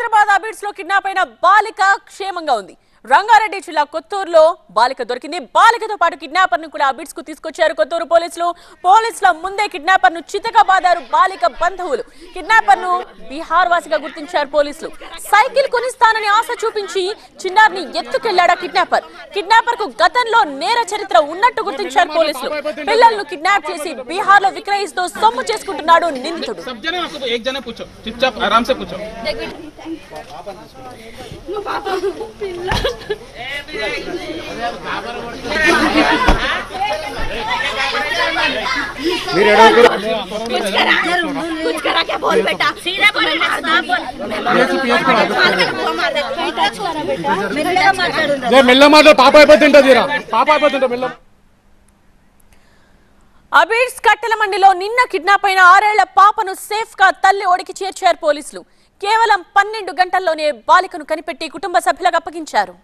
హైదరాబాద్ అబిడ్స్ లో కిడ్నాప్ అయిన బాలిక క్షేమంగా ఉంది రంగారెడ్డి జిల్లా కొత్తూరులో బాలిక దొరికింది బాలికతో పాటు కిడ్నాపర్ ను కూడా అబిడ్స్ కు తీసుకొచ్చారు కొత్తూరు పోలీసులు పోలీసుల ముందే కిడ్నాపర్ ను చితక బాదారు బాలిక బంధువులు కిడ్నాపర్ ను బీహార్ వాసిగా గుర్తించారు పోలీసులు సైకిల్ కొనిస్తానని ఆశ చూపించి చిన్నారిని ఎత్తుకెళ్లాడా కిడ్నాపర్ కిడ్నాపర్ కు గతంలో నేర చరిత్ర ఉన్నట్టు గుర్తించారు పోలీసులు పిల్లలను కిడ్నాప్ చేసి బీహార్ లో విక్రయిస్తూ సొమ్ము చేసుకుంటున్నాడు నిందితుడు सब जने आपको एक जने पूछो चुपचाप आराम से पूछो कुछ करा क्या बोल बेटा सीधा बोल ना बोल मेरा माట్లాడు ఏ మెల్ల మాటలు పాప అయిపోతుంటది రా పాప అయిపోతుంటా మెల్ల అబీడ్స్ కట్టెల మండిలో నిన్న కిడ్నాప్ అయిన ఆరేళ్ల పాపను సేఫ్ గా తల్లి ఒడికి చేర్చారు పోలీసులు కేవలం పన్నెండు గంటల్లోనే బాలికను కనిపెట్టి కుటుంబ సభ్యులకు అప్పగించారు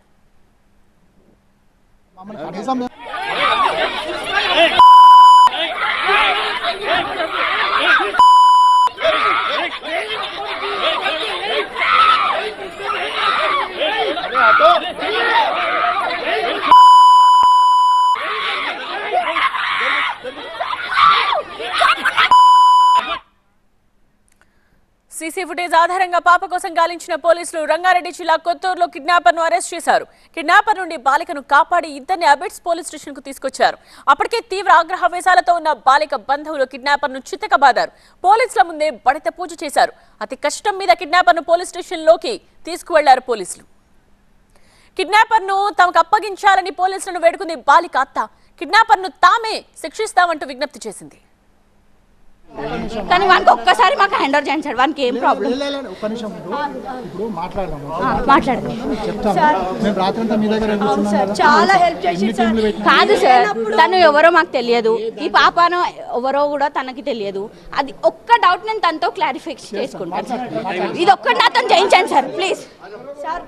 సీసీ ఫుటేజ్ ఆధారంగా పాప కోసం గాలించిన పోలీసులు రంగారెడ్డి జిల్లా కొత్తూరులో కిడ్నాపర్ ను అరెస్ట్ చేశారు కిడ్నాపర్ నుండి బాలికను కాపాడి ఇద్దరిని అబిడ్స్ పోలీస్ స్టేషన్ కు తీసుకొచ్చారు అప్పటికే తీవ్ర ఆగ్రహవేశాలతో ఉన్న బాలిక బంధువులు కిడ్నాపర్ ను చిత్తకబాదారు పోలీసుల ముందే బడిత పూజ చేశారు అతి కష్టం మీద కిడ్నాపర్ ను పోలీస్ స్టేషన్ లోకి తీసుకువెళ్లారు పోలీసులు కిడ్నాపర్ ను తమకు అప్పగించాలని పోలీసులను వేడుకుంది బాలిక అత్త కిడ్నాపర్ ను తామే శిక్షిస్తామంటూ విజ్ఞప్తి చేసింది కానీ వానికి ఒక్కసారి మాకు హ్యాండ్ ఓవర్ చేయండి సార్ వానికి ఏం ప్రాబ్లం ఒక్క నిమిషం ఉండు. ఇప్పుడు మాట్లాడదాం మాట్లాడండి చెప్తాను మేము రాత్రంతా మీ దగ్గర కూర్చున్నాం కదా. చాలా హెల్ప్ ఎన్ని టీంలు పెట్టినా కాదు సార్ తను ఎవరో మాకు తెలియదు ఈ పాపను ఎవరో కూడా తనకి తెలియదు అది ఒక్క డౌట్ నేను తనతో క్లారిఫై చేసుకుంటాను సార్ ఇది ఒక్కటి నాతో చేయించండి సార్ ప్లీజ్ సార్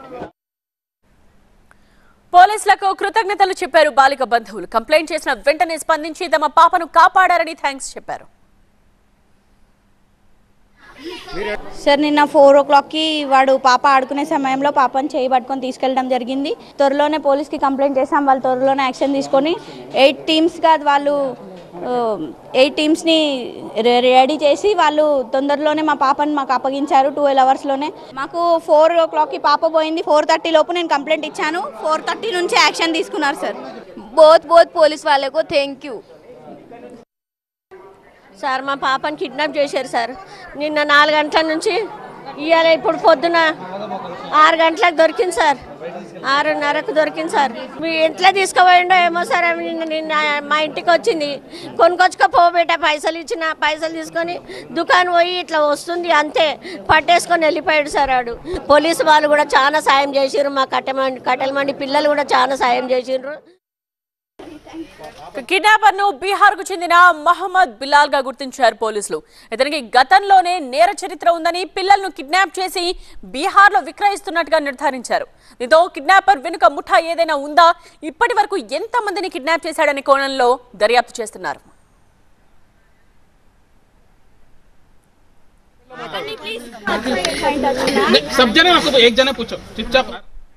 పోలీసులకు కృతజ్ఞతలు చెప్పారు బాలిక బంధువులు కంప్లైంట్ చేసిన వెంటనే స్పందించి తమ పాపను కాపాడారని థ్యాంక్స్ చెప్పారు సార్ నిన్న ఫోర్ ఓ క్లాక్కి వాడు పాప ఆడుకునే సమయంలో పాపను చేయి పట్టుకొని తీసుకెళ్ళడం జరిగింది త్వరలోనే పోలీస్కి కంప్లైంట్ చేసాం వాళ్ళు త్వరలోనే యాక్షన్ తీసుకొని ఎయిట్ టీమ్స్గా వాళ్ళు ఎయిట్ టీమ్స్ని రెడీ చేసి వాళ్ళు తొందరలోనే మా పాపని మాకు అప్పగించారు ట్వెల్వ్ అవర్స్లోనే మాకు ఫోర్ ఓ క్లాక్కి పాప పోయింది ఫోర్ థర్టీ లోపు నేను కంప్లైంట్ ఇచ్చాను ఫోర్ థర్టీ నుంచి యాక్షన్ తీసుకున్నారు సార్ बहुत बहुत पुलिस वाले को थैंक यू సార్ మా పాపని కిడ్నాప్ చేశారు సార్ నిన్న నాలుగు గంటల నుంచి ఇవాళ ఇప్పుడు పొద్దున ఆరు గంటలకు దొరికింది సార్ ఆరున్నరకు దొరికింది సార్ మీ ఇంట్లో తీసుకుపోయిండో ఏమో సార్ అవి నిన్న నిన్న మా ఇంటికి వచ్చింది కొనుకొచ్చుకో పోబేట పైసలు ఇచ్చిన పైసలు తీసుకొని దుకాణం పోయి ఇట్లా వస్తుంది అంతే పట్టేసుకొని వెళ్ళిపోయాడు సార్ ఆడు పోలీసు వాళ్ళు కూడా చాలా సాయం చేసిర్రు మా కట్టెమండి కట్టెల మండి పిల్లలు కూడా చాలా సాయం చేసిండ్రు కిడ్నాపర్ ను బీహార్ కు చెందిన మహమ్మద్ బిలాల్ గా గుర్తించారు పోలీసులు ఇతనికి గతంలోనే నేర చరిత్ర ఉందని పిల్లలను కిడ్నాప్ చేసి బీహార్ లో విక్రయిస్తున్నట్టుగా నిర్ధారించారు దీంతో కిడ్నాపర్ వెనుక ముఠా ఏదైనా ఉందా ఇప్పటి వరకు ఎంత మందిని కిడ్నాప్ చేశాడనే కోణంలో దర్యాప్తు చేస్తున్నారు सब जने आपको एक जने पूछो चुपचाप